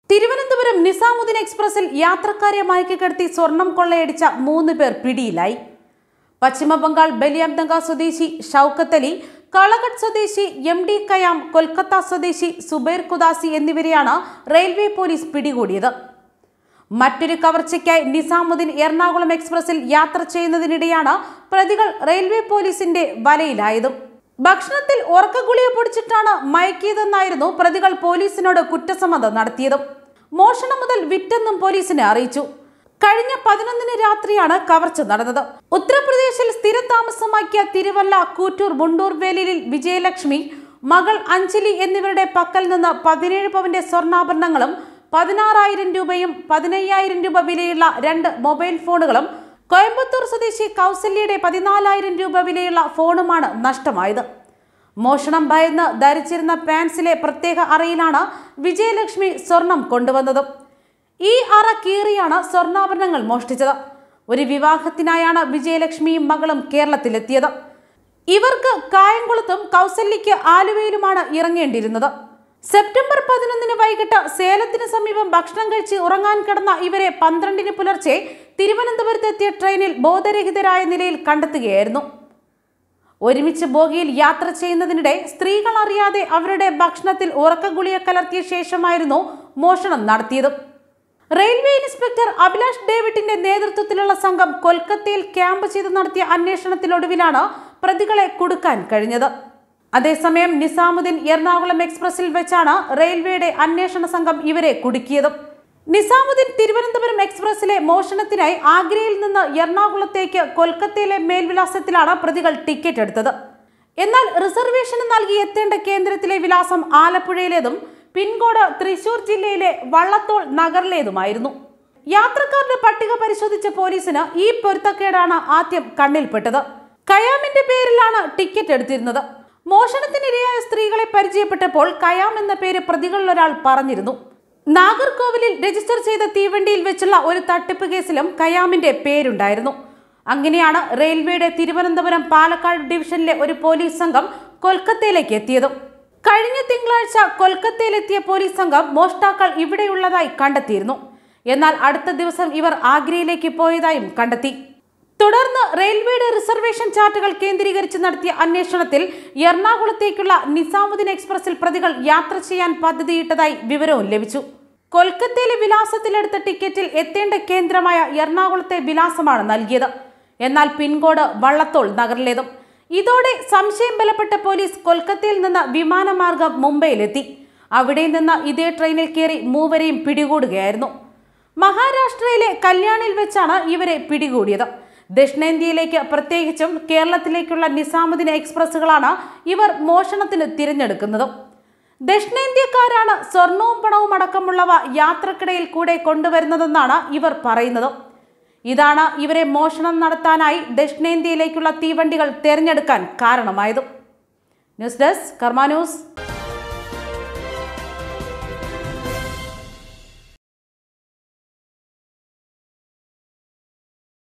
തിരുവനന്തപുരം നിസാമുദ്ദീൻ എക്സ്പ്രസിൽ യാത്രക്കാരെ മയക്കിക്കിടത്തി സ്വർണം കൊള്ളയടിച്ച മൂന്ന് പേർ പിടിയിലായി പശ്ചിമബംഗാൾ ബലിയംദംഗ സ്വദേശി ഷൌക്കത്ത് അലി കളകട്ട് സ്വദേശി എം ഡി കയാം കൊൽക്കത്ത സ്വദേശി സുബൈർ കുദാസി എന്നിവരെയാണ് റെയിൽവേ പോലീസ് പിടികൂടിയത് മറ്റൊരു കവർച്ചയ്ക്കായി നിസാമുദ്ദീൻ എറണാകുളം എക്സ്പ്രസിൽ യാത്ര ചെയ്യുന്നതിനിടെയാണ് പ്രതികൾ റെയിൽവേ പോലീസിന്റെ വലയിലായതും ഭക്ഷണത്തിൽ ഉറക്കഗുളിയെ പൊടിച്ചിട്ടാണ് മയക്കിയതെന്നായിരുന്നു പ്രതികൾ പോലീസിനോട് കുറ്റസമ്മതം നടത്തിയതും മോഷണം മുതൽ വിറ്റെന്നും പോലീസിനെ അറിയിച്ചു കഴിഞ്ഞ പതിനൊന്നിന് രാത്രിയാണ് കവർച്ച നടന്നത് ഉത്തർപ്രദേശിൽ സ്ഥിരതാമസമാക്കിയ തിരുവല്ല കൂറ്റൂർ മുണ്ടൂർ വേലിയിൽ വിജയലക്ഷ്മി മകൾ അഞ്ജലി എന്നിവരുടെ പക്കൽ നിന്ന് പതിനേഴ് പവന്റെ സ്വർണ്ണാഭരണങ്ങളും പതിനാറായിരം രൂപയും പതിനയ്യായിരം രൂപ വിലയുള്ള രണ്ട് മൊബൈൽ ഫോണുകളും കോയമ്പത്തൂർ സ്വദേശി കൗസല്യയുടെ പതിനാലായിരം രൂപ വിലയുള്ള ഫോണുമാണ് നഷ്ടമായത് മോഷണം ഭയന്ന് ധരിച്ചിരുന്ന പാൻസിലെ പ്രത്യേക അറയിലാണ് വിജയലക്ഷ്മി സ്വർണം കൊണ്ടുവന്നത് ഈ അറ കീറിയാണ് സ്വർണ്ണാഭരണങ്ങൾ മോഷ്ടിച്ചത് ഒരു വിവാഹത്തിനായാണ് വിജയലക്ഷ്മിയും മകളും കേരളത്തിലെത്തിയത് ഇവർക്ക് കായംകുളത്തും കൗസല്യയ്ക്ക് ആലുവയിലുമാണ് ഇറങ്ങേണ്ടിയിരുന്നത് സെപ്റ്റംബർ പതിനൊന്നിന് വൈകിട്ട് സേലത്തിന് സമീപം ഭക്ഷണം കഴിച്ച് ഉറങ്ങാൻ കിടന്ന ഇവരെ പന്ത്രണ്ടിന് പുലർച്ചെ തിരുവനന്തപുരത്തെത്തിയ ട്രെയിനിൽ ബോധരഹിതരായ നിലയിൽ കണ്ടെത്തുകയായിരുന്നു ഒരുമിച്ച് ബോഗിയിൽ യാത്ര ചെയ്യുന്നതിനിടെ സ്ത്രീകൾ അറിയാതെ അവരുടെ ഭക്ഷണത്തിൽ ഉറക്കഗുളിയ കലർത്തിയ ശേഷമായിരുന്നു മോഷണം നടത്തിയത് റെയിൽവേ ഇൻസ്പെക്ടർ അഭിലാഷ് ഡേവിഡിന്റെ നേതൃത്വത്തിലുള്ള സംഘം കൊൽക്കത്തയിൽ ക്യാമ്പ് ചെയ്ത് നടത്തിയ അന്വേഷണത്തിനൊടുവിലാണ് പ്രതികളെ കുടുക്കാൻ കഴിഞ്ഞത് അതേസമയം നിസാമുദ്ദീൻ എറണാകുളം എക്സ്പ്രസിൽ വെച്ചാണ് റെയിൽവേയുടെ അന്വേഷണ സംഘം ഇവരെ കുടുക്കിയത് നിസാമുദ്ദീൻ തിരുവനന്തപുരം എക്സ്പ്രസിലെ മോഷണത്തിനായി ആഗ്രയിൽ നിന്ന് എറണാകുളത്തേക്ക് കൊൽക്കത്തയിലെ മേൽവിലാസത്തിലാണ് പ്രതികൾ ടിക്കറ്റ് എടുത്തത് എന്നാൽ റിസർവേഷന് നൽകി എത്തേണ്ട കേന്ദ്രത്തിലെ വിലാസം ആലപ്പുഴയിലേതും പിൻകോഡ് തൃശൂർ ജില്ലയിലെ വള്ളത്തോൾ നഗറിലേതുമായിരുന്നു യാത്രക്കാരുടെ പട്ടിക പരിശോധിച്ച പോലീസിന് ഈ പൊരുത്തക്കേടാണ് ആദ്യം കണ്ണിൽപ്പെട്ടത് കയാമിന്റെ പേരിലാണ് ടിക്കറ്റ് എടുത്തിരുന്നത് മോഷണത്തിനിരയായ സ്ത്രീകളെ പരിചയപ്പെട്ടപ്പോൾ കയാം എന്ന പേര് പ്രതികളിലൊരാൾ പറഞ്ഞിരുന്നു നാഗർകോവിലിൽ രജിസ്റ്റർ ചെയ്ത തീവണ്ടിയിൽ വെച്ചുള്ള ഒരു തട്ടിപ്പ് കേസിലും കയാമിന്റെ പേരുണ്ടായിരുന്നു അങ്ങനെയാണ് റെയിൽവേയുടെ തിരുവനന്തപുരം പാലക്കാട് ഡിവിഷനിലെ ഒരു പോലീസ് സംഘം കൊൽക്കത്തയിലേക്ക് എത്തിയതും കഴിഞ്ഞ തിങ്കളാഴ്ച കൊൽക്കത്തയിലെത്തിയ പോലീസ് സംഘം മോഷ്ടാക്കൾ ഇവിടെയുള്ളതായി കണ്ടെത്തിയിരുന്നു എന്നാൽ അടുത്ത ദിവസം ഇവർ ആഗ്രയിലേക്ക് പോയതായും കണ്ടെത്തി തുടർന്ന് റെയിൽവേയുടെ റിസർവേഷൻ ചാർട്ടുകൾ കേന്ദ്രീകരിച്ച് നടത്തിയ അന്വേഷണത്തിൽ എറണാകുളത്തേക്കുള്ള നിസാമുദ്ദീൻ എക്സ്പ്രസിൽ പ്രതികൾ യാത്ര ചെയ്യാൻ പദ്ധതിയിട്ടതായി വിവരവും ലഭിച്ചു കൊൽക്കത്തയിലെ വിലാസത്തിലെടുത്ത ടിക്കറ്റിൽ എത്തേണ്ട കേന്ദ്രമായ എറണാകുളത്തെ വിലാസമാണ് നൽകിയത് എന്നാൽ പിൻകോഡ് വള്ളത്തോൾ നഗറിലേതും ഇതോടെ സംശയം ബലപ്പെട്ട പോലീസ് കൊൽക്കത്തയിൽ നിന്ന് വിമാനമാർഗം മുംബൈയിലെത്തി അവിടെ നിന്ന് ഇതേ ട്രെയിനിൽ കയറി മൂവരെയും പിടികൂടുകയായിരുന്നു മഹാരാഷ്ട്രയിലെ കല്യാണിൽ വെച്ചാണ് ഇവരെ പിടികൂടിയത് ദക്ഷിണേന്ത്യയിലേക്ക് പ്രത്യേകിച്ചും കേരളത്തിലേക്കുള്ള നിസാമുദ്ദീൻ എക്സ്പ്രസ്സുകളാണ് ഇവർ മോഷണത്തിന് തിരഞ്ഞെടുക്കുന്നത് ദക്ഷിണേന്ത്യക്കാരാണ് സ്വർണവും പണവും അടക്കമുള്ളവ യാത്രക്കിടയിൽ കൂടെ കൊണ്ടുവരുന്നതെന്നാണ് ഇവർ പറയുന്നത് ഇതാണ് ഇവരെ മോഷണം നടത്താനായി ദക്ഷിണേന്ത്യയിലേക്കുള്ള തീവണ്ടികൾ തിരഞ്ഞെടുക്കാൻ കാരണമായത് ന്യൂസ് ഡെസ്ക് കർമ്മ ന്യൂസ്